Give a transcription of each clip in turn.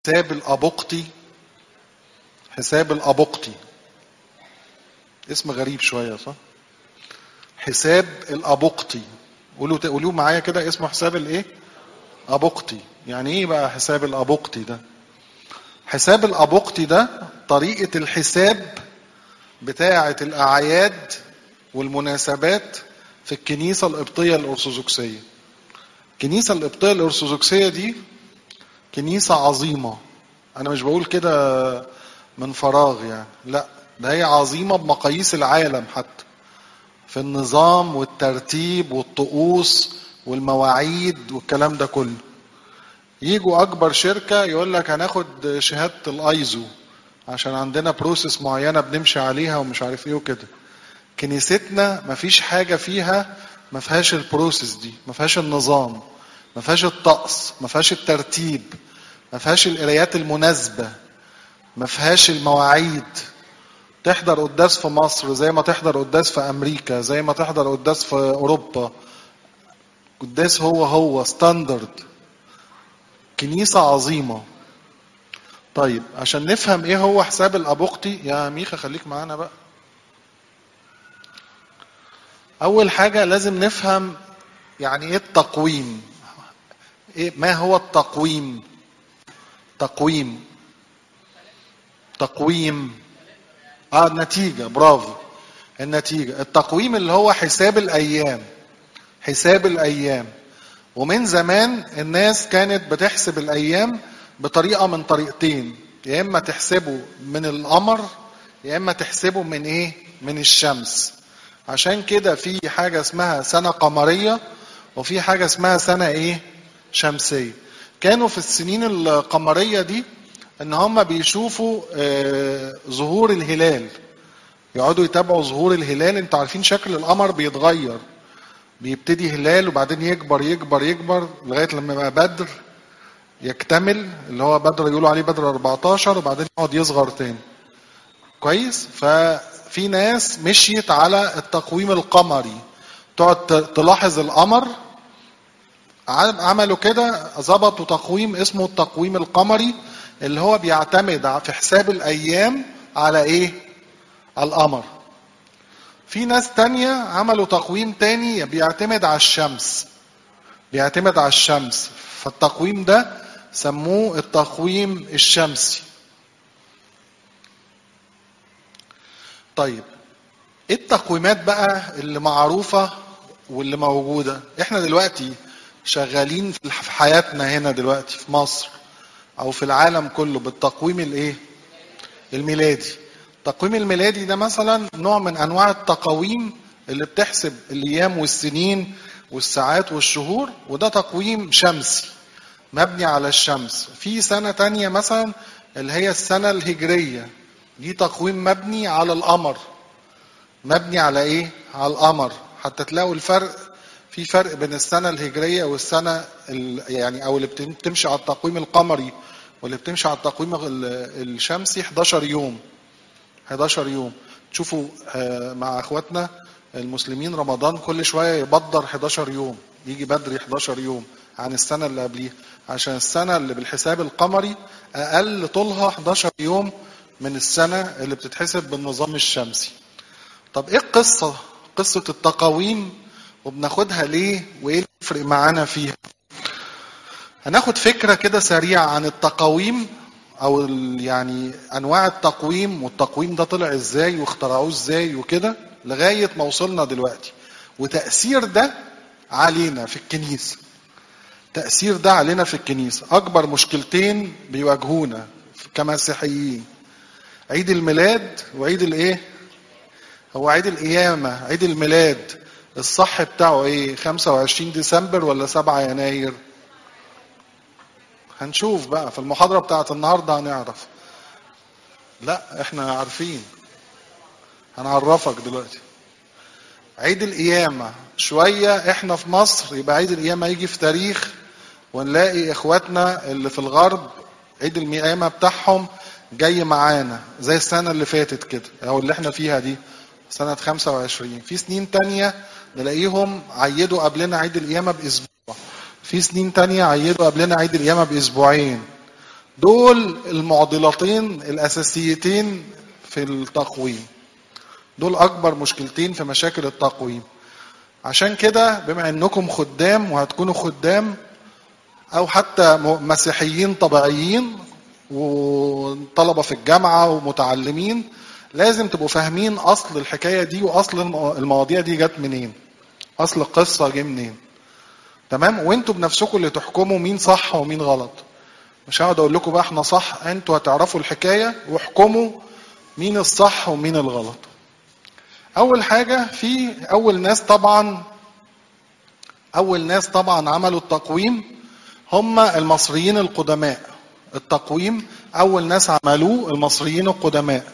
حساب الأبقطي حساب الأبقطي اسم غريب شوية صح؟ حساب الأبقطي قولوا قولوا معايا كده اسمه حساب الايه؟ أبقطي يعني ايه بقى حساب الأبقطي ده؟ حساب الأبقطي ده طريقة الحساب بتاعة الأعياد والمناسبات في الكنيسة القبطية الأرثوذكسية. الكنيسة القبطية الأرثوذكسية دي كنيسة عظيمة. أنا مش بقول كده من فراغ يعني، لا ده هي عظيمة بمقاييس العالم حتى. في النظام والترتيب والطقوس والمواعيد والكلام ده كله. يجوا اكبر شركه يقول لك هناخد شهاده الايزو عشان عندنا بروسيس معينه بنمشي عليها ومش عارف ايه وكده كنيستنا مفيش حاجه فيها ما فيهاش البروسيس دي ما فيهاش النظام ما فيهاش الطقس ما فيهاش الترتيب ما فيهاش القرايات المناسبه ما فيهاش المواعيد تحضر قداس في مصر زي ما تحضر قداس في امريكا زي ما تحضر قداس في اوروبا قداس هو هو ستاندرد كنيسة عظيمة طيب عشان نفهم ايه هو حساب الابوقتي يا ميخا خليك معانا بقى اول حاجة لازم نفهم يعني ايه التقويم إيه ما هو التقويم تقويم تقويم اه النتيجة برافو النتيجة التقويم اللي هو حساب الايام حساب الايام ومن زمان الناس كانت بتحسب الايام بطريقه من طريقتين يا اما تحسبه من القمر يا اما تحسبه من ايه من الشمس عشان كده في حاجه اسمها سنه قمريه وفي حاجه اسمها سنه ايه شمسيه كانوا في السنين القمريه دي ان هم بيشوفوا آه ظهور الهلال يقعدوا يتابعوا ظهور الهلال انتوا عارفين شكل القمر بيتغير بيبتدي هلال وبعدين يكبر يكبر يكبر لغايه لما يبقى بدر يكتمل اللي هو بدر يقولوا عليه بدر 14 وبعدين يقعد يصغر تاني كويس ففي ناس مشيت على التقويم القمري تقعد تلاحظ القمر عملوا كده ظبطوا تقويم اسمه التقويم القمري اللي هو بيعتمد في حساب الايام على ايه على القمر في ناس تانية عملوا تقويم تاني بيعتمد على الشمس بيعتمد على الشمس فالتقويم ده سموه التقويم الشمسي طيب ايه التقويمات بقى اللي معروفة واللي موجودة احنا دلوقتي شغالين في حياتنا هنا دلوقتي في مصر او في العالم كله بالتقويم الايه الميلادي التقويم الميلادي ده مثلا نوع من انواع التقاويم اللي بتحسب الايام والسنين والساعات والشهور وده تقويم شمسي مبني على الشمس في سنة تانية مثلا اللي هي السنة الهجرية دي تقويم مبني على القمر مبني على ايه على القمر حتى تلاقوا الفرق في فرق بين السنة الهجرية والسنة يعني او اللي بتمشي على التقويم القمري واللي بتمشي على التقويم الشمسي 11 يوم 11 يوم تشوفوا مع اخواتنا المسلمين رمضان كل شويه يبدر 11 يوم يجي بدري 11 يوم عن السنه اللي قبليها عشان السنه اللي بالحساب القمري اقل طولها 11 يوم من السنه اللي بتتحسب بالنظام الشمسي طب ايه القصه قصه التقاويم وبناخدها ليه وايه اللي يفرق معانا فيها هناخد فكره كده سريعه عن التقاويم او يعني انواع التقويم والتقويم ده طلع ازاي واخترعوه ازاي وكده لغايه ما وصلنا دلوقتي وتاثير ده علينا في الكنيسه تاثير ده علينا في الكنيسه اكبر مشكلتين بيواجهونا كمسيحيين عيد الميلاد وعيد الايه هو عيد القيامه عيد الميلاد الصح بتاعه ايه 25 ديسمبر ولا 7 يناير هنشوف بقى في المحاضرة بتاعت النهاردة هنعرف لا احنا عارفين هنعرفك دلوقتي عيد القيامة شوية احنا في مصر يبقى عيد القيامة يجي في تاريخ ونلاقي اخواتنا اللي في الغرب عيد القيامة بتاعهم جاي معانا زي السنة اللي فاتت كده او اللي احنا فيها دي سنة 25 في سنين تانية نلاقيهم عيدوا قبلنا عيد القيامة بأسبوع في سنين تانية عيدوا قبلنا عيد القيامة بأسبوعين دول المعضلتين الاساسيتين في التقويم دول اكبر مشكلتين في مشاكل التقويم عشان كده بما انكم خدام وهتكونوا خدام او حتى مسيحيين طبيعيين وطلبه في الجامعه ومتعلمين لازم تبقوا فاهمين اصل الحكايه دي واصل المواضيع دي جت منين اصل القصه جه منين تمام وانتوا بنفسكم اللي تحكموا مين صح ومين غلط مش هقعد اقول لكم بقى احنا صح انتوا هتعرفوا الحكايه واحكموا مين الصح ومين الغلط اول حاجه في اول ناس طبعا اول ناس طبعا عملوا التقويم هم المصريين القدماء التقويم اول ناس عملوه المصريين القدماء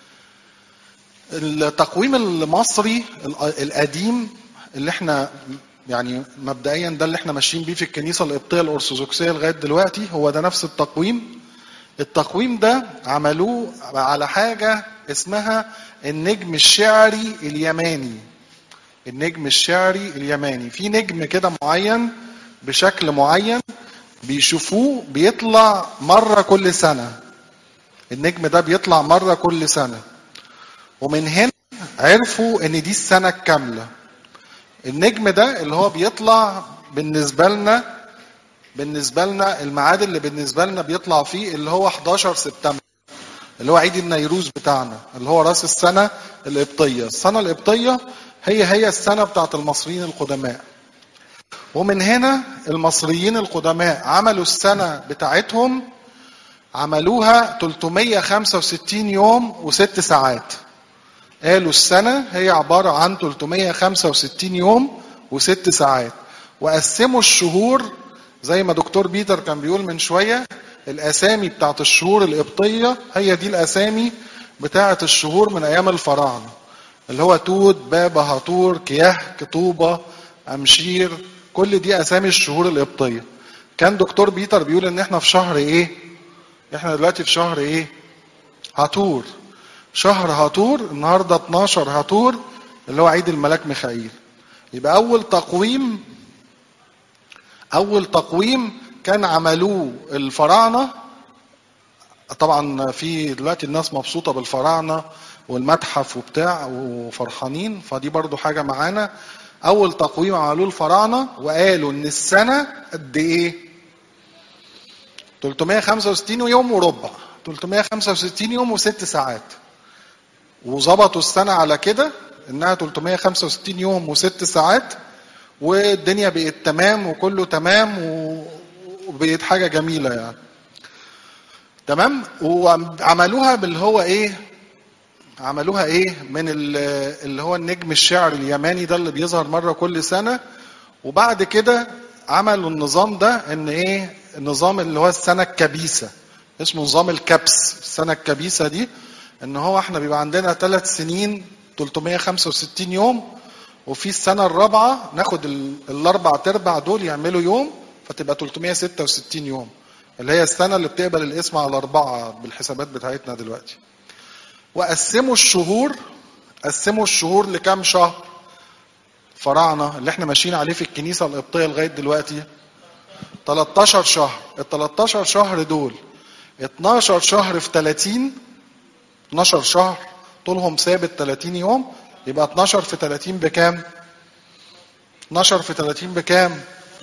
التقويم المصري القديم اللي احنا يعني مبدئيا ده اللي احنا ماشيين بيه في الكنيسه القبطيه الارثوذكسيه لغايه دلوقتي هو ده نفس التقويم التقويم ده عملوه على حاجه اسمها النجم الشعري اليماني النجم الشعري اليماني في نجم كده معين بشكل معين بيشوفوه بيطلع مرة كل سنة النجم ده بيطلع مرة كل سنة ومن هنا عرفوا ان دي السنة الكاملة النجم ده اللي هو بيطلع بالنسبة لنا بالنسبة لنا الميعاد اللي بالنسبة لنا بيطلع فيه اللي هو 11 سبتمبر اللي هو عيد النيروز بتاعنا اللي هو راس السنة القبطية السنة القبطية هي هي السنة بتاعت المصريين القدماء ومن هنا المصريين القدماء عملوا السنة بتاعتهم عملوها 365 يوم وست ساعات قالوا السنة هي عبارة عن 365 يوم وست ساعات وقسموا الشهور زي ما دكتور بيتر كان بيقول من شوية الأسامي بتاعت الشهور القبطية هي دي الأسامي بتاعت الشهور من أيام الفراعنة اللي هو توت بابا هاتور كياه طوبة أمشير كل دي أسامي الشهور القبطية كان دكتور بيتر بيقول إن إحنا في شهر إيه؟ إحنا دلوقتي في شهر إيه؟ هاتور شهر هاتور النهارده 12 هاتور اللي هو عيد الملاك ميخائيل يبقى أول تقويم أول تقويم كان عملوه الفراعنة طبعا في دلوقتي الناس مبسوطة بالفراعنة والمتحف وبتاع وفرحانين فدي برضو حاجة معانا أول تقويم عملوه الفراعنة وقالوا إن السنة قد إيه؟ 365 يوم وربع 365 يوم وست ساعات وظبطوا السنة على كده إنها 365 يوم وست ساعات والدنيا بقت تمام وكله تمام وبقت حاجة جميلة يعني تمام وعملوها باللي هو ايه عملوها ايه من اللي هو النجم الشعري اليماني ده اللي بيظهر مره كل سنه وبعد كده عملوا النظام ده ان ايه النظام اللي هو السنه الكبيسه اسمه نظام الكبس السنه الكبيسه دي ان هو احنا بيبقى عندنا ثلاث سنين 365 يوم وفي السنه الرابعه ناخد الاربع تربع دول يعملوا يوم فتبقى 366 يوم اللي هي السنه اللي بتقبل الاسم على اربعه بالحسابات بتاعتنا دلوقتي وقسموا الشهور قسموا الشهور لكام شهر فراعنة اللي احنا ماشيين عليه في الكنيسة القبطية لغاية دلوقتي 13 شهر ال 13 شهر دول 12 شهر في 30 12 شهر طولهم ثابت 30 يوم يبقى 12 في 30 بكام 12 في 30 بكام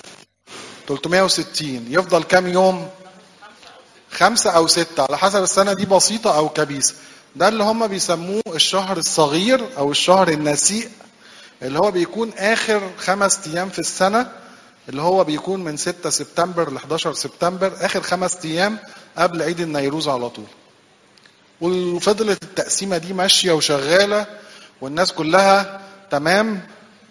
360 يفضل كام يوم خمسة أو ستة على حسب السنة دي بسيطة أو كبيسة ده اللي هم بيسموه الشهر الصغير أو الشهر النسيء اللي هو بيكون آخر خمس أيام في السنة اللي هو بيكون من 6 سبتمبر ل 11 سبتمبر آخر خمس أيام قبل عيد النيروز على طول وفضلت التقسيمة دي ماشية وشغالة والناس كلها تمام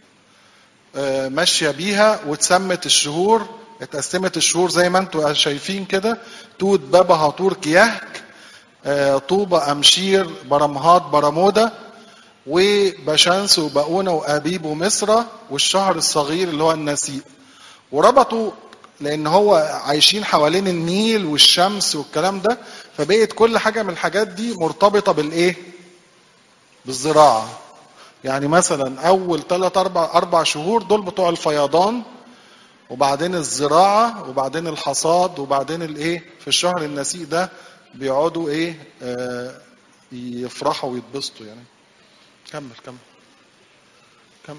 ماشية بيها واتسمت الشهور اتقسمت الشهور زي ما انتوا شايفين كده توت بابا هاطور كيهك طوبة أمشير برمهات برمودة وبشانس وبقونة وأبيب ومصرة والشهر الصغير اللي هو النسيء وربطوا لأن هو عايشين حوالين النيل والشمس والكلام ده فبقت كل حاجة من الحاجات دي مرتبطة بالإيه؟ بالزراعة يعني مثلا أول ثلاث أربع أربع شهور دول بتوع الفيضان وبعدين الزراعة وبعدين الحصاد وبعدين الايه في الشهر النسيء ده بيقعدوا ايه آه يفرحوا ويتبسطوا يعني كمل كمل كمل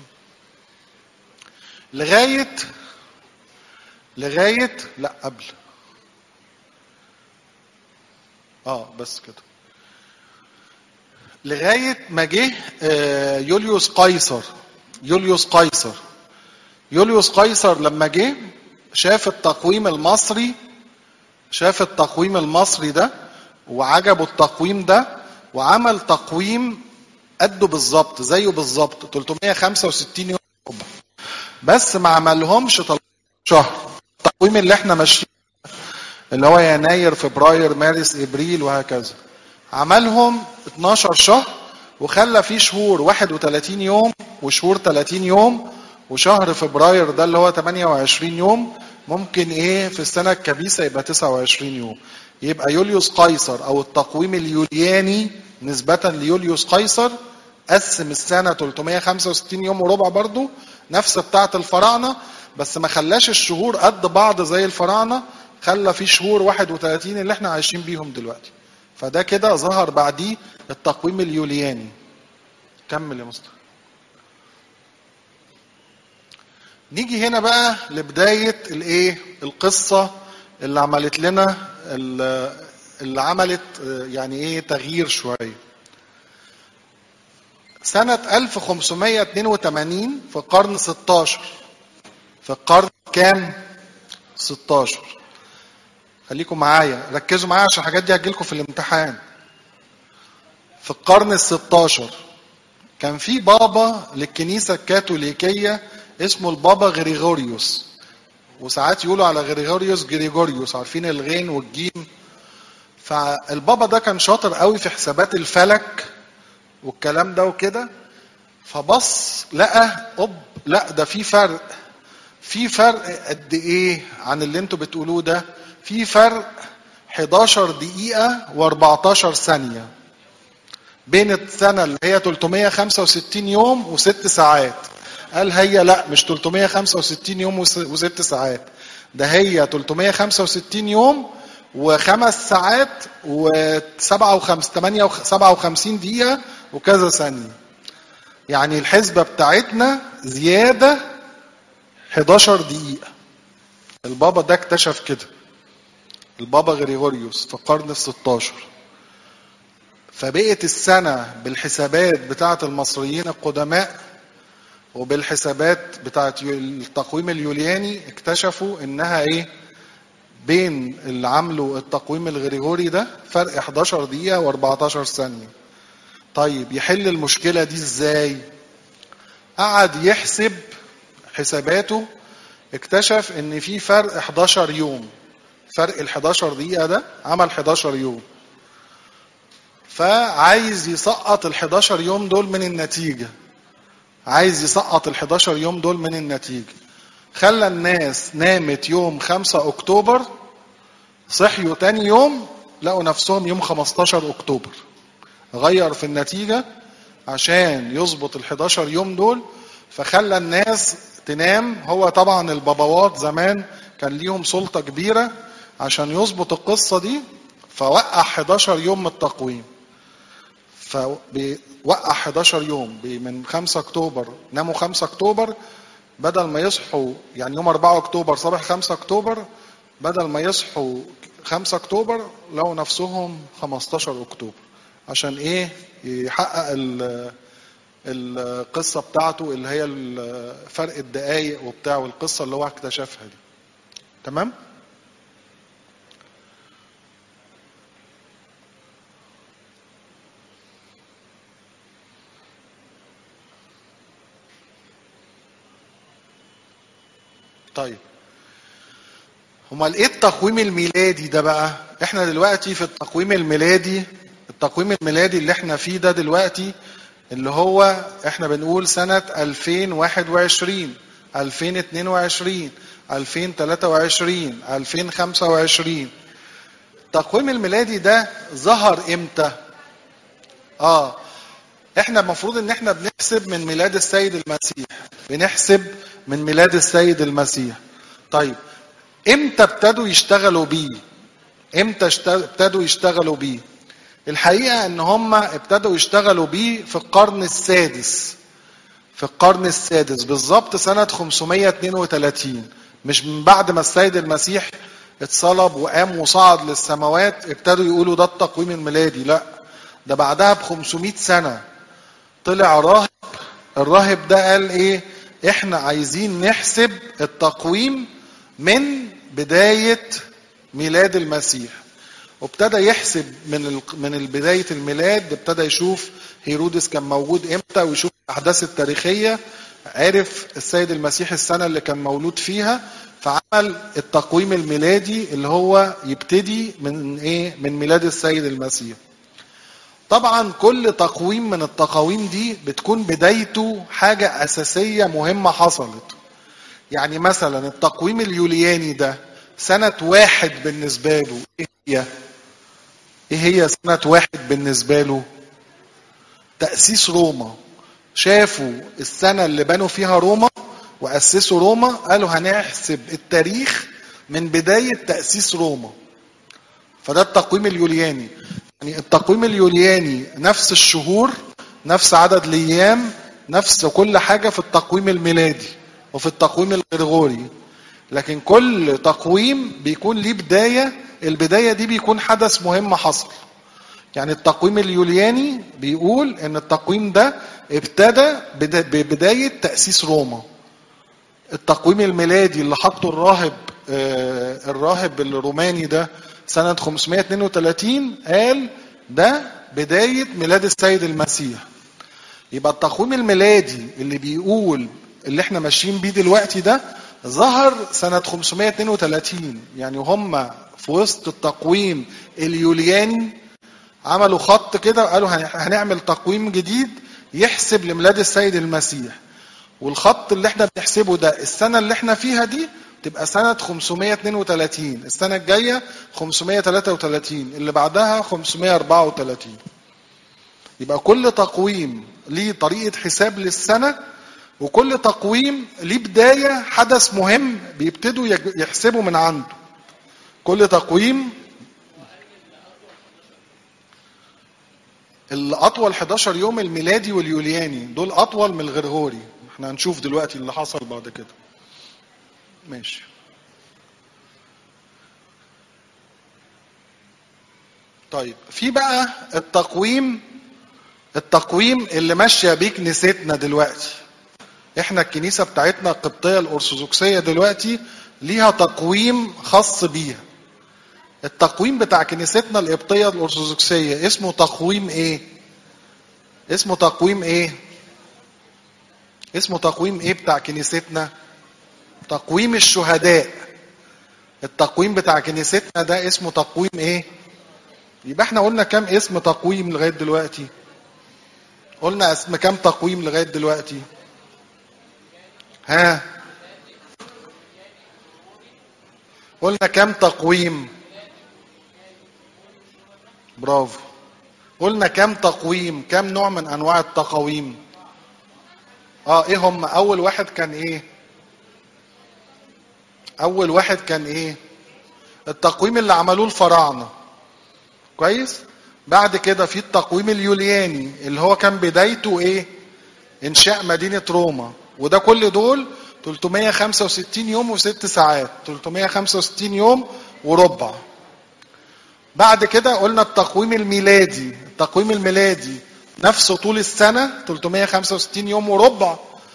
لغاية لغاية لا قبل اه بس كده لغاية ما جه آه يوليوس قيصر يوليوس قيصر يوليوس قيصر لما جه شاف التقويم المصري شاف التقويم المصري ده وعجبه التقويم ده وعمل تقويم قده بالظبط زيه بالظبط 365 يوم ربع بس ما عملهمش 13 شهر التقويم اللي احنا ماشيين اللي هو يناير فبراير مارس ابريل وهكذا عملهم 12 شهر وخلى فيه شهور 31 يوم وشهور 30 يوم وشهر فبراير ده اللي هو 28 يوم ممكن ايه في السنة الكبيسة يبقى 29 يوم يبقى يوليوس قيصر او التقويم اليولياني نسبة ليوليوس قيصر قسم السنة 365 يوم وربع برضو نفس بتاعة الفراعنة بس ما خلاش الشهور قد بعض زي الفراعنة خلى في شهور 31 اللي احنا عايشين بيهم دلوقتي فده كده ظهر بعديه التقويم اليولياني كمل يا مصطفى نيجي هنا بقى لبداية الايه القصة اللي عملت لنا اللي عملت يعني ايه تغيير شوية سنة 1582 في القرن 16 في القرن كام 16 خليكم معايا ركزوا معايا عشان الحاجات دي هتجيلكم في الامتحان في القرن ال 16 كان في بابا للكنيسة الكاثوليكية اسمه البابا غريغوريوس وساعات يقولوا على غريغوريوس جريجوريوس عارفين الغين والجيم فالبابا ده كان شاطر قوي في حسابات الفلك والكلام ده وكده فبص لقى اوب لا ده في فرق في فرق قد ايه عن اللي انتوا بتقولوه ده في فرق 11 دقيقة و14 ثانية بين السنة اللي هي 365 يوم وست ساعات قال هي لا مش 365 يوم وست ساعات ده هي 365 يوم وخمس ساعات و57 دقيقة وكذا ثانية يعني الحسبة بتاعتنا زيادة 11 دقيقة البابا ده اكتشف كده البابا غريغوريوس في القرن ال 16 فبقت السنة بالحسابات بتاعة المصريين القدماء وبالحسابات بتاعة التقويم اليولياني اكتشفوا انها ايه بين اللي عملوا التقويم الغريغوري ده فرق 11 دقيقة و14 ثانية طيب يحل المشكلة دي ازاي قعد يحسب حساباته اكتشف ان في فرق 11 يوم فرق ال 11 دقيقة ده عمل 11 يوم فعايز يسقط ال 11 يوم دول من النتيجة عايز يسقط ال 11 يوم دول من النتيجة خلى الناس نامت يوم 5 اكتوبر صحيوا تاني يوم لقوا نفسهم يوم 15 اكتوبر غير في النتيجة عشان يظبط ال 11 يوم دول فخلى الناس تنام هو طبعا الباباوات زمان كان ليهم سلطة كبيرة عشان يظبط القصة دي فوقع 11 يوم من التقويم فوقع 11 يوم من 5 اكتوبر ناموا 5 اكتوبر بدل ما يصحوا يعني يوم 4 اكتوبر صباح 5 اكتوبر بدل ما يصحوا 5 اكتوبر لقوا نفسهم 15 اكتوبر عشان ايه يحقق القصة بتاعته اللي هي فرق الدقايق وبتاع والقصة اللي هو اكتشفها دي تمام؟ طيب امال ايه التقويم الميلادي ده بقى احنا دلوقتي في التقويم الميلادي التقويم الميلادي اللي احنا فيه ده دلوقتي اللي هو احنا بنقول سنة 2021 2022 2023 2025 التقويم الميلادي ده ظهر امتى اه احنا المفروض ان احنا بنحسب من ميلاد السيد المسيح بنحسب من ميلاد السيد المسيح طيب امتى ابتدوا يشتغلوا بيه امتى اشت- ابتدوا يشتغلوا بيه الحقيقه ان هم ابتدوا يشتغلوا بيه في القرن السادس في القرن السادس بالظبط سنة 532 مش من بعد ما السيد المسيح اتصلب وقام وصعد للسماوات ابتدوا يقولوا ده التقويم الميلادي لا ده بعدها ب 500 سنة طلع راهب الراهب ده قال ايه احنا عايزين نحسب التقويم من بداية ميلاد المسيح وابتدى يحسب من ال- من بدايه الميلاد ابتدى يشوف هيرودس كان موجود امتى ويشوف الاحداث التاريخيه عرف السيد المسيح السنه اللي كان مولود فيها فعمل التقويم الميلادي اللي هو يبتدي من ايه من ميلاد السيد المسيح طبعا كل تقويم من التقاويم دي بتكون بدايته حاجه اساسيه مهمه حصلت يعني مثلا التقويم اليولياني ده سنة واحد بالنسبة له ايه هي؟ ايه هي سنة واحد بالنسبة له؟ تأسيس روما شافوا السنة اللي بنوا فيها روما وأسسوا روما قالوا هنحسب التاريخ من بداية تأسيس روما فده التقويم اليولياني يعني التقويم اليولياني نفس الشهور نفس عدد الايام نفس كل حاجه في التقويم الميلادي وفي التقويم الغريغوري لكن كل تقويم بيكون ليه بدايه البدايه دي بيكون حدث مهم حصل يعني التقويم اليولياني بيقول ان التقويم ده ابتدى بدا- ببدايه تاسيس روما التقويم الميلادي اللي حطه الراهب آه، الراهب الروماني ده سنة 532 قال ده بداية ميلاد السيد المسيح يبقى التقويم الميلادي اللي بيقول اللي احنا ماشيين بيه دلوقتي ده ظهر سنة 532 يعني هم في وسط التقويم اليولياني عملوا خط كده وقالوا هن- هنعمل تقويم جديد يحسب لميلاد السيد المسيح والخط اللي احنا بنحسبه ده السنة اللي احنا فيها دي تبقى سنة 532 السنة الجاية 533 اللي بعدها 534 يبقى كل تقويم ليه طريقة حساب للسنة وكل تقويم ليه بداية حدث مهم بيبتدوا يج- يحسبوا من عنده كل تقويم الأطول 11 يوم الميلادي واليولياني دول أطول من الغرغوري احنا هنشوف دلوقتي اللي حصل بعد كده ماشي طيب في بقى التقويم التقويم اللي ماشيه بيه كنيستنا دلوقتي احنا الكنيسه بتاعتنا القبطيه الارثوذكسيه دلوقتي ليها تقويم خاص بيها التقويم بتاع كنيستنا القبطيه الارثوذكسيه اسمه تقويم ايه اسمه تقويم ايه اسمه تقويم ايه بتاع كنيستنا تقويم الشهداء التقويم بتاع كنيستنا ده اسمه تقويم ايه يبقى احنا قلنا كام اسم تقويم لغايه دلوقتي قلنا اسم كام تقويم لغايه دلوقتي ها قلنا كام تقويم برافو قلنا كام تقويم كام نوع من انواع التقاويم اه ايه هم اول واحد كان ايه اول واحد كان ايه التقويم اللي عملوه الفراعنه كويس بعد كده في التقويم اليولياني اللي هو كان بدايته ايه انشاء مدينه روما وده كل دول 365 يوم وست ساعات 365 يوم وربع بعد كده قلنا التقويم الميلادي التقويم الميلادي نفسه طول السنة 365 يوم وربع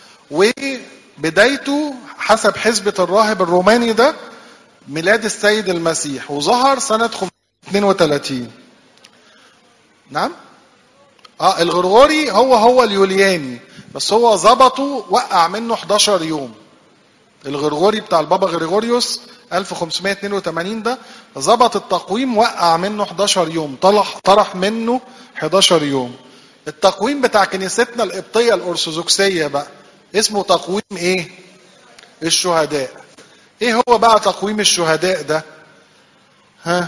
وبدايته حسب حسبة الراهب الروماني ده ميلاد السيد المسيح وظهر سنة 532 نعم اه الغرغوري هو هو اليولياني بس هو ظبطه وقع منه 11 يوم الغرغوري بتاع البابا غريغوريوس 1582 ده ظبط التقويم وقع منه 11 يوم طرح طرح منه 11 يوم التقويم بتاع كنيستنا القبطيه الارثوذكسيه بقى اسمه تقويم ايه الشهداء ايه هو بقى تقويم الشهداء ده ها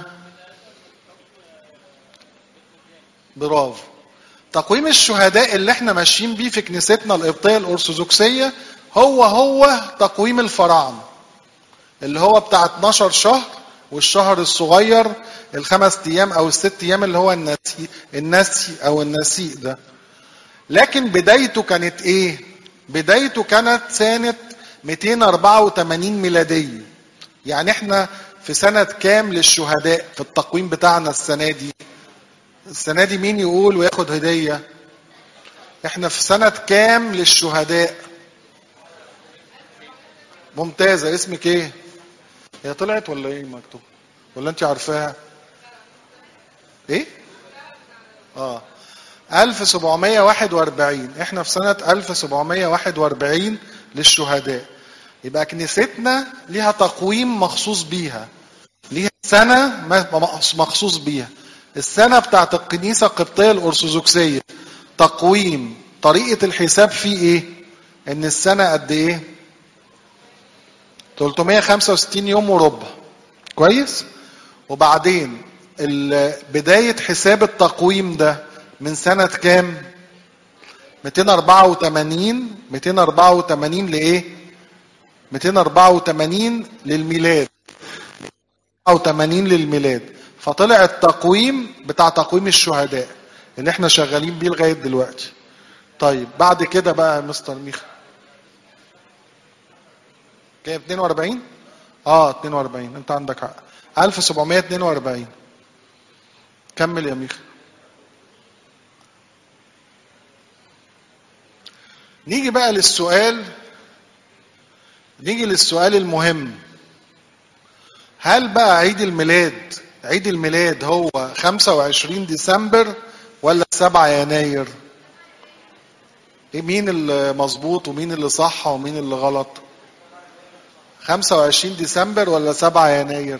برافو تقويم الشهداء اللي احنا ماشيين بيه في كنيستنا القبطيه الارثوذكسيه هو هو تقويم الفراعنه اللي هو بتاع 12 شهر والشهر الصغير الخمس ايام او الست ايام اللي هو النسي النسي او النسيء ده لكن بدايته كانت ايه بدايته كانت سنة 284 ميلادية يعني احنا في سنة كام للشهداء في التقويم بتاعنا السنة دي السنة دي مين يقول وياخد هدية احنا في سنة كام للشهداء ممتازة اسمك ايه هي طلعت ولا ايه مكتوب ولا انت عارفاها ايه اه 1741 احنا في سنة 1741 للشهداء يبقى كنيستنا ليها تقويم مخصوص بيها ليها سنة مخصوص بيها السنة بتاعت الكنيسة القبطية الأرثوذكسية تقويم طريقة الحساب فيه ايه ان السنة قد ايه 365 يوم وربع كويس وبعدين بداية حساب التقويم ده من سنة كام 284 284 لإيه 284 للميلاد 84 للميلاد فطلع التقويم بتاع تقويم الشهداء اللي احنا شغالين بيه لغاية دلوقتي طيب بعد كده بقى يا مستر ميخا كام 42 اه 42 انت عندك حق 1742 كمل يا ميخا نيجي بقى للسؤال نيجي للسؤال المهم هل بقى عيد الميلاد عيد الميلاد هو 25 ديسمبر ولا 7 يناير مين اللي مظبوط ومين اللي صح ومين اللي غلط 25 ديسمبر ولا 7 يناير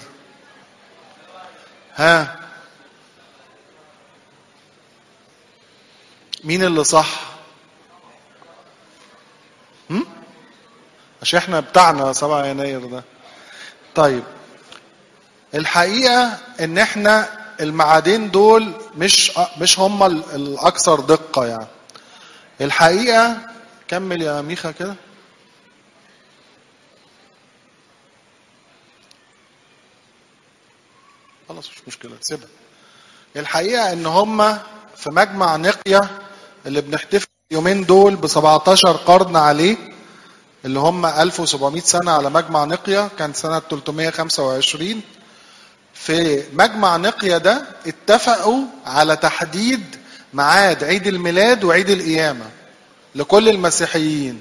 ها مين اللي صح هم؟ عشان احنا بتاعنا 7 يناير ده طيب الحقيقه ان احنا الميعادين دول مش مش هم الاكثر دقه يعني الحقيقه كمل يا ميخا كده خلاص مش مشكله سيبها الحقيقه ان هم في مجمع نقيه اللي بنحتفل اليومين دول ب 17 قرن عليه اللي هم 1700 سنه على مجمع نقيه كان سنه 325 في مجمع نقيه ده اتفقوا على تحديد ميعاد عيد الميلاد وعيد القيامه لكل المسيحيين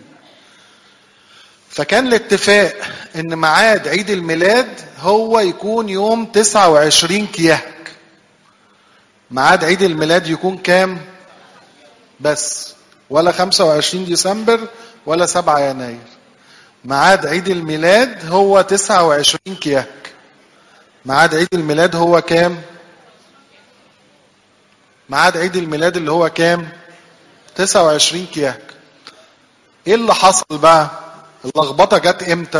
فكان الاتفاق ان ميعاد عيد الميلاد هو يكون يوم 29 كيهك ميعاد عيد الميلاد يكون كام بس ولا 25 ديسمبر ولا 7 يناير ميعاد عيد الميلاد هو 29 كيهك ميعاد عيد الميلاد هو كام ميعاد عيد الميلاد اللي هو كام 29 كيهك ايه اللي حصل بقى اللخبطه جت امتى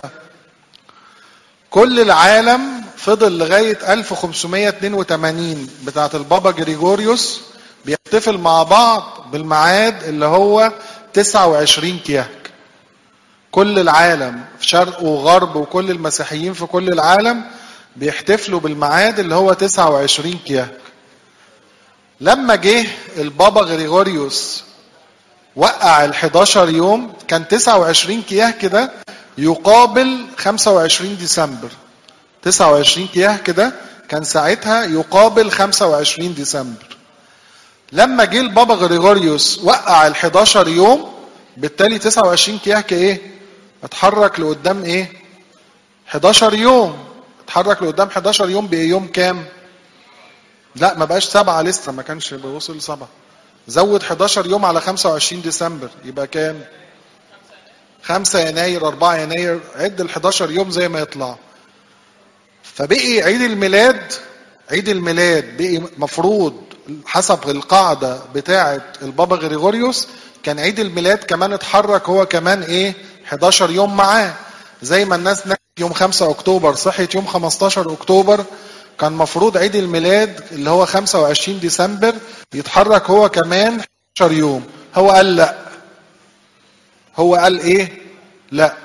كل العالم فضل لغايه 1582 بتاعه البابا جريجوريوس بيحتفل مع بعض بالميعاد اللي هو 29 كيهك كل العالم في شرق وغرب وكل المسيحيين في كل العالم بيحتفلوا بالميعاد اللي هو 29 كيهك لما جه البابا غريغوريوس وقع ال 11 يوم كان 29 كيهك ده يقابل 25 ديسمبر 29 كيهك ده كان ساعتها يقابل 25 ديسمبر لما جه البابا غريغوريوس وقع ال 11 يوم بالتالي 29 كيهك ايه اتحرك لقدام ايه 11 يوم اتحرك لقدام 11 يوم بايه يوم كام لا ما بقاش سبعة لسه ما كانش بيوصل سبعة زود 11 يوم على 25 ديسمبر يبقى كام 5 يناير 4 يناير عد ال 11 يوم زي ما يطلع فبقي عيد الميلاد عيد الميلاد بقي مفروض حسب القاعدة بتاعة البابا غريغوريوس كان عيد الميلاد كمان اتحرك هو كمان ايه 11 يوم معاه زي ما الناس نامت يوم 5 اكتوبر صحيت يوم 15 اكتوبر كان مفروض عيد الميلاد اللي هو 25 ديسمبر يتحرك هو كمان 11 يوم هو قال لا هو قال ايه لا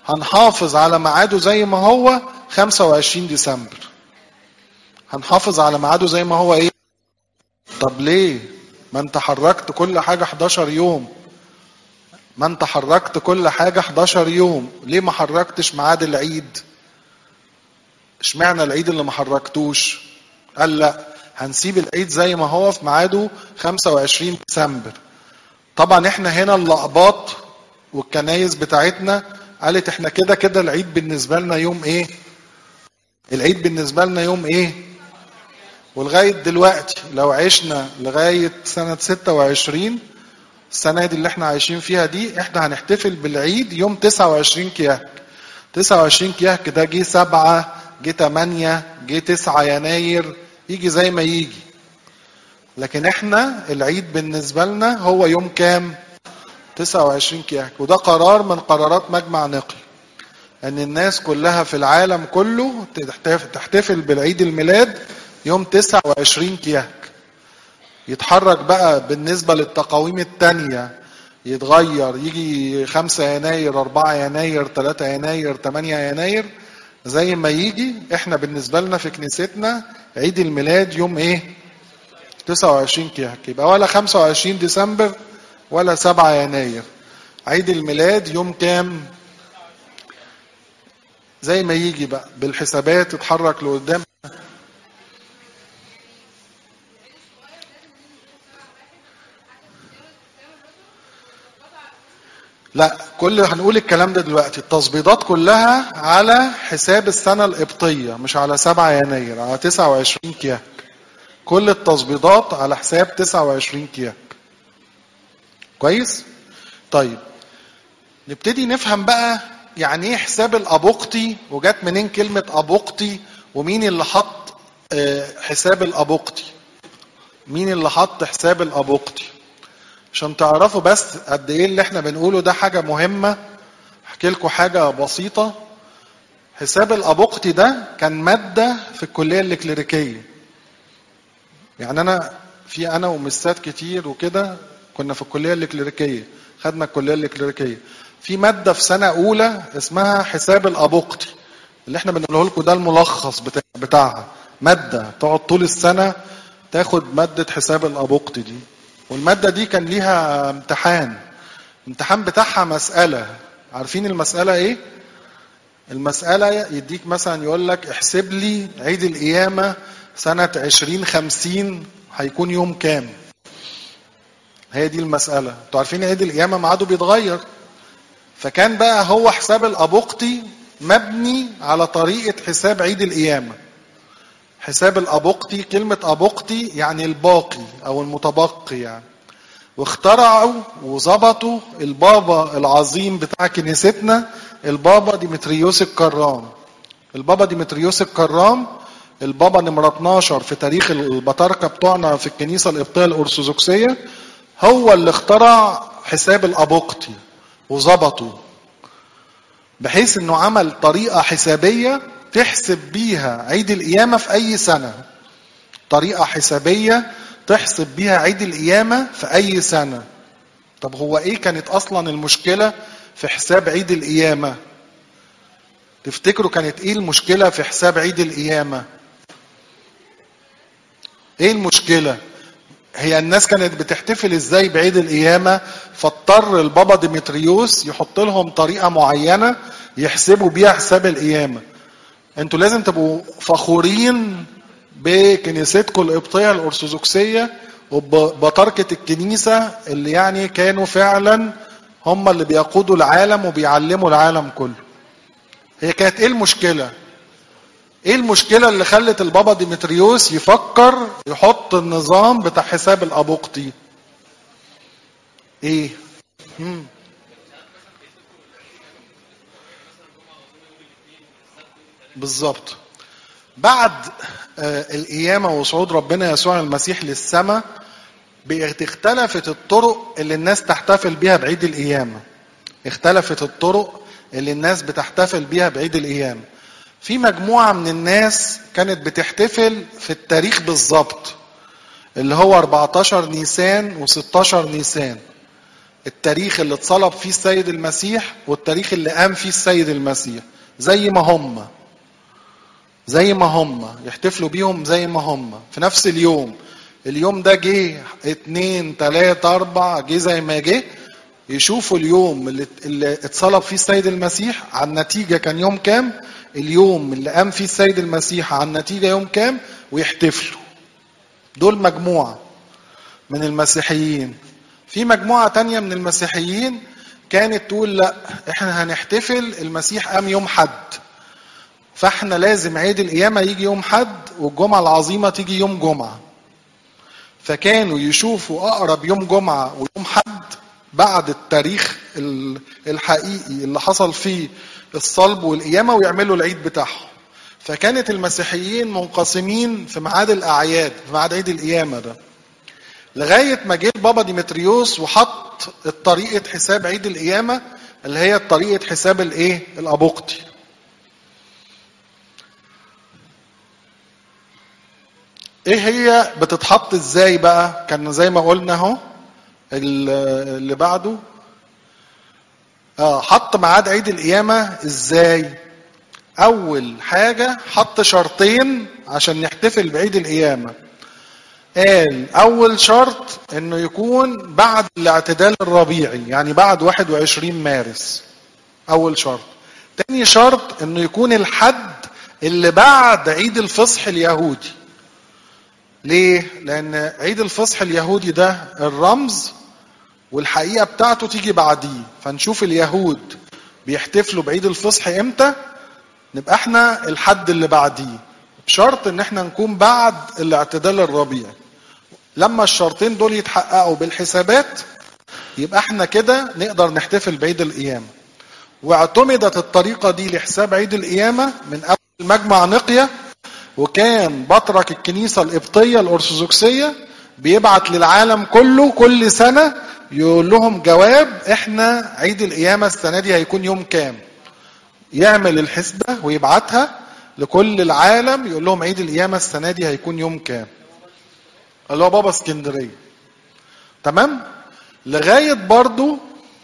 هنحافظ على ميعاده زي ما هو 25 ديسمبر هنحافظ على ميعاده زي ما هو ايه طب ليه ما انت حركت كل حاجة 11 يوم ما انت حركت كل حاجة 11 يوم ليه ما حركتش ميعاد العيد اشمعنى العيد اللي ما حركتوش قال لا هنسيب العيد زي ما هو في ميعاده 25 ديسمبر طبعا احنا هنا اللقباط والكنايس بتاعتنا قالت احنا كده كده العيد بالنسبة لنا يوم ايه العيد بالنسبة لنا يوم ايه ولغاية دلوقتي لو عشنا لغاية سنة 26 السنة دي اللي احنا عايشين فيها دي احنا هنحتفل بالعيد يوم 29 كياك 29 كياك ده جه سبعة جه 8 جه 9 يناير يجي زي ما يجي لكن احنا العيد بالنسبة لنا هو يوم كام 29 كياك وده قرار من قرارات مجمع نقل ان الناس كلها في العالم كله تحتفل بالعيد الميلاد يوم 29 كياك يتحرك بقى بالنسبة للتقاويم التانية يتغير يجي 5 يناير 4 يناير 3 يناير 8 يناير زي ما يجي احنا بالنسبة لنا في كنيستنا عيد الميلاد يوم ايه 29 كياك يبقى ولا 25 ديسمبر ولا 7 يناير عيد الميلاد يوم كام زي ما يجي بقى بالحسابات تتحرك لقدام لا كل هنقول الكلام ده دلوقتي التظبيطات كلها على حساب السنة القبطية مش على 7 يناير على 29 كياك كل التظبيطات على حساب 29 كياك كويس طيب نبتدي نفهم بقى يعني ايه حساب الابوقتي وجات منين كلمة ابوقتي ومين اللي حط حساب الابوقتي مين اللي حط حساب الابوقتي عشان تعرفوا بس قد ايه اللي احنا بنقوله ده حاجة مهمة احكي لكم حاجة بسيطة حساب الابوقتي ده كان مادة في الكلية الكليريكية يعني انا في انا ومسات كتير وكده كنا في الكلية الكليريكية خدنا الكلية الكليريكية في مادة في سنة أولى اسمها حساب الأبوقتي اللي احنا بنقوله لكم ده الملخص بتاع بتاعها مادة تقعد طول السنة تاخد مادة حساب الأبوقتي دي والمادة دي كان ليها امتحان الامتحان بتاعها مسألة عارفين المسألة ايه؟ المسألة يديك مثلا يقول لك احسب لي عيد القيامة سنة عشرين خمسين هيكون يوم كام؟ هي دي المسألة انتوا عارفين عيد القيامة ميعاده بيتغير فكان بقى هو حساب الأبوقتي مبني على طريقة حساب عيد القيامة حساب الأبوقتي كلمة أبوقتي يعني الباقي أو المتبقي يعني واخترعوا وظبطوا البابا العظيم بتاع كنيستنا البابا ديمتريوس الكرام البابا ديمتريوس الكرام البابا نمرة 12 في تاريخ البطاركة بتوعنا في الكنيسة القبطية الأرثوذكسية هو اللي اخترع حساب الأبوقتي وظبطه بحيث انه عمل طريقة حسابية تحسب بيها عيد القيامة في أي سنة طريقة حسابية تحسب بيها عيد القيامة في أي سنة طب هو إيه كانت أصلا المشكلة في حساب عيد القيامة تفتكروا كانت إيه المشكلة في حساب عيد القيامة إيه المشكلة هي الناس كانت بتحتفل ازاي بعيد القيامة فاضطر البابا ديمتريوس يحط لهم طريقة معينة يحسبوا بيها حساب القيامة انتوا لازم تبقوا فخورين بكنيستكم القبطية الأرثوذكسية وبطركة الكنيسة اللي يعني كانوا فعلا هم اللي بيقودوا العالم وبيعلموا العالم كله هي كانت ايه المشكلة ايه المشكلة اللي خلت البابا ديمتريوس يفكر يحط النظام بتاع حساب الأبوقتي ايه مم. بالظبط بعد آه القيامة وصعود ربنا يسوع المسيح للسماء اختلفت الطرق اللي الناس تحتفل بيها بعيد القيامة اختلفت الطرق اللي الناس بتحتفل بيها بعيد القيامة في مجموعة من الناس كانت بتحتفل في التاريخ بالظبط اللي هو 14 نيسان و16 نيسان التاريخ اللي اتصلب فيه السيد المسيح والتاريخ اللي قام فيه السيد المسيح زي ما هم زي ما هم يحتفلوا بيهم زي ما هم في نفس اليوم اليوم ده جه اتنين تلاتة اربع جه زي ما جه يشوفوا اليوم اللي, اللي اتصلب فيه السيد المسيح على النتيجة كان يوم كام اليوم اللي قام فيه السيد المسيح على النتيجة يوم كام ويحتفلوا دول مجموعة من المسيحيين في مجموعة تانية من المسيحيين كانت تقول لا احنا هنحتفل المسيح قام يوم حد فاحنا لازم عيد القيامة يجي يوم حد والجمعة العظيمة تيجي يوم جمعة فكانوا يشوفوا أقرب يوم جمعة ويوم حد بعد التاريخ الحقيقي اللي حصل فيه الصلب والقيامة ويعملوا العيد بتاعهم فكانت المسيحيين منقسمين في ميعاد الأعياد في ميعاد عيد القيامة ده لغاية ما جه بابا ديمتريوس وحط الطريقة حساب عيد القيامة اللي هي طريقة حساب الايه الأبوقتي ايه هي بتتحط ازاي بقى كان زي ما قلنا اهو اللي بعده اه حط ميعاد عيد القيامة ازاي اول حاجة حط شرطين عشان نحتفل بعيد القيامة قال اول شرط انه يكون بعد الاعتدال الربيعي يعني بعد 21 مارس اول شرط تاني شرط انه يكون الحد اللي بعد عيد الفصح اليهودي ليه لان عيد الفصح اليهودي ده الرمز والحقيقه بتاعته تيجي بعديه فنشوف اليهود بيحتفلوا بعيد الفصح امتى نبقى احنا الحد اللي بعديه بشرط ان احنا نكون بعد الاعتدال الربيعي لما الشرطين دول يتحققوا بالحسابات يبقى احنا كده نقدر نحتفل بعيد القيامة واعتمدت الطريقة دي لحساب عيد القيامة من أول مجمع نقية وكان بطرك الكنيسة القبطية الأرثوذكسية بيبعت للعالم كله كل سنة يقول لهم جواب احنا عيد القيامة السنة دي هيكون يوم كام يعمل الحسبة ويبعتها لكل العالم يقول لهم عيد القيامة السنة دي هيكون يوم كام اللي هو بابا اسكندرية تمام لغاية برضو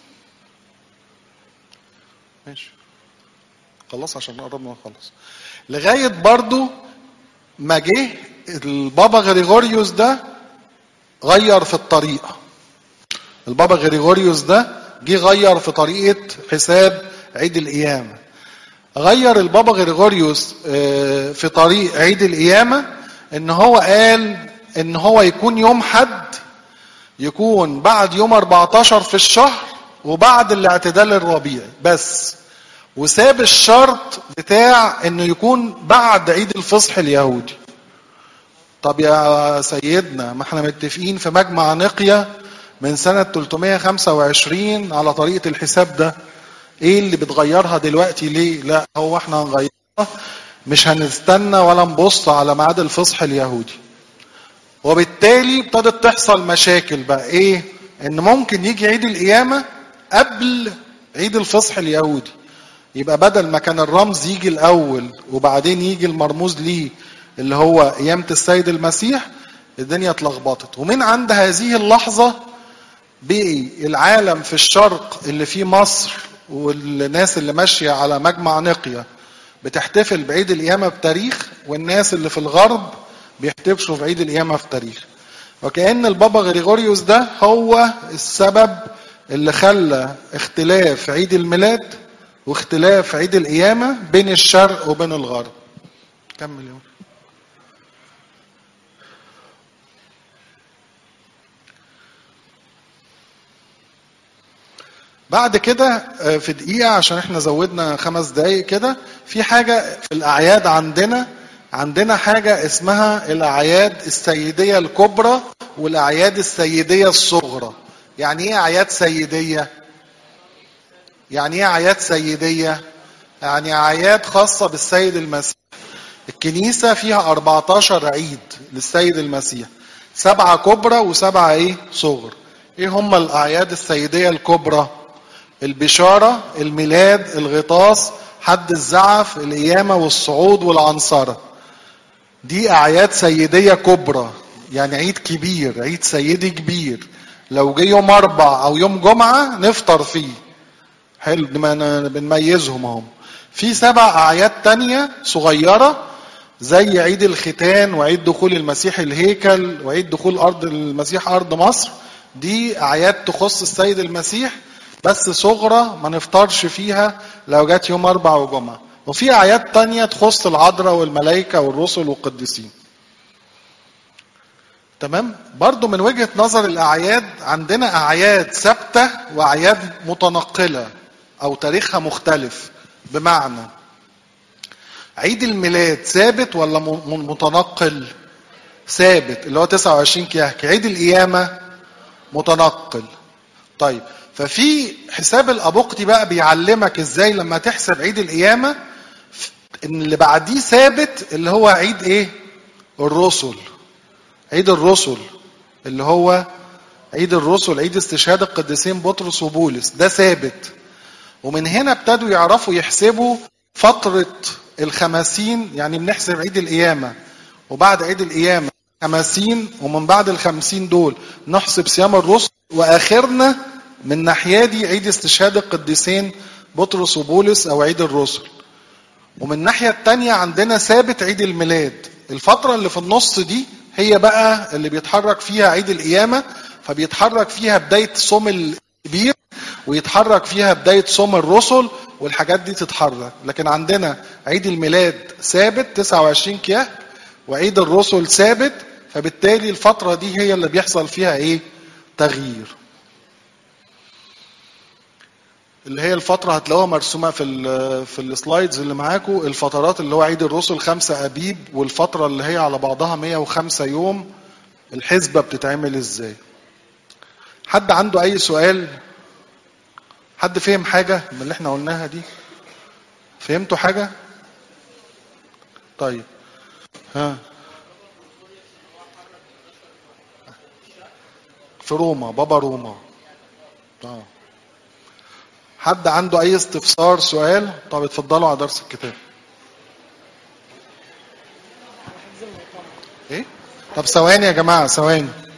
ماشي خلاص عشان قربنا نخلص لغاية برضو ما جه البابا غريغوريوس ده غير في الطريقة البابا غريغوريوس ده جه غير في طريقة حساب عيد القيامة غير البابا غريغوريوس في طريق عيد القيامة ان هو قال ان هو يكون يوم حد يكون بعد يوم 14 في الشهر وبعد الاعتدال الربيعي بس وساب الشرط بتاع انه يكون بعد عيد الفصح اليهودي طب يا سيدنا ما احنا متفقين في مجمع نقية من سنة 325 على طريقة الحساب ده ايه اللي بتغيرها دلوقتي ليه لا هو احنا هنغيرها مش هنستنى ولا نبص على ميعاد الفصح اليهودي وبالتالي ابتدت تحصل مشاكل بقى ايه ان ممكن يجي عيد القيامة قبل عيد الفصح اليهودي يبقى بدل ما كان الرمز يجي الاول وبعدين يجي المرموز ليه اللي هو قيامة السيد المسيح الدنيا اتلخبطت ومن عند هذه اللحظة بقي العالم في الشرق اللي فيه مصر والناس اللي ماشية على مجمع نقية بتحتفل بعيد القيامة بتاريخ والناس اللي في الغرب بيحتفلوا بعيد القيامة في تاريخ وكأن البابا غريغوريوس ده هو السبب اللي خلى اختلاف عيد الميلاد واختلاف عيد القيامة بين الشرق وبين الغرب كمل يوم بعد كده في دقيقة عشان احنا زودنا خمس دقايق كده في حاجة في الأعياد عندنا عندنا حاجة اسمها الأعياد السيدية الكبرى والأعياد السيدية الصغرى يعني ايه أعياد سيدية؟ يعني ايه أعياد سيدية؟ يعني أعياد خاصة بالسيد المسيح الكنيسة فيها 14 عيد للسيد المسيح سبعة كبرى وسبعة ايه صغر ايه هم الأعياد السيدية الكبرى؟ البشارة الميلاد الغطاس حد الزعف القيامة والصعود والعنصرة دي أعياد سيدية كبرى يعني عيد كبير عيد سيدي كبير لو جه يوم اربع او يوم جمعه نفطر فيه حلو بن- بنميزهم اهم في سبع اعياد تانية صغيره زي عيد الختان وعيد دخول المسيح الهيكل وعيد دخول ارض المسيح ارض مصر دي اعياد تخص السيد المسيح بس صغرى ما نفطرش فيها لو جت يوم اربع وجمعه وفي اعياد تانية تخص العذراء والملائكه والرسل والقديسين تمام برضو من وجهة نظر الأعياد عندنا أعياد ثابتة وأعياد متنقلة أو تاريخها مختلف بمعنى عيد الميلاد ثابت ولا م- م- متنقل ثابت اللي هو 29 كيهك عيد القيامة متنقل طيب ففي حساب الأبوقتي بقى بيعلمك ازاي لما تحسب عيد القيامة ان اللي بعديه ثابت اللي هو عيد ايه الرسل عيد الرسل اللي هو عيد الرسل عيد استشهاد القديسين بطرس وبولس ده ثابت ومن هنا ابتدوا يعرفوا يحسبوا فترة الخمسين يعني بنحسب عيد القيامة وبعد عيد القيامة خمسين ومن بعد الخمسين دول نحسب صيام الرسل وآخرنا من ناحية دي عيد استشهاد القديسين بطرس وبولس أو عيد الرسل ومن الناحية التانية عندنا ثابت عيد الميلاد الفترة اللي في النص دي هي بقى اللي بيتحرك فيها عيد القيامة فبيتحرك فيها بداية صوم الكبير ويتحرك فيها بداية صوم الرسل والحاجات دي تتحرك لكن عندنا عيد الميلاد ثابت 29 كياه وعيد الرسل ثابت فبالتالي الفترة دي هي اللي بيحصل فيها ايه تغيير اللي هي الفترة هتلاقوها مرسومة في ال في السلايدز اللي معاكم الفترات اللي هو عيد الرسل خمسة أبيب والفترة اللي هي على بعضها 105 يوم الحسبة بتتعمل ازاي حد عنده أي سؤال حد فهم حاجة من اللي احنا قلناها دي فهمتوا حاجة طيب ها في روما بابا روما اه حد عنده اي استفسار سؤال طب اتفضلوا على درس الكتاب ايه طب ثواني يا جماعه ثواني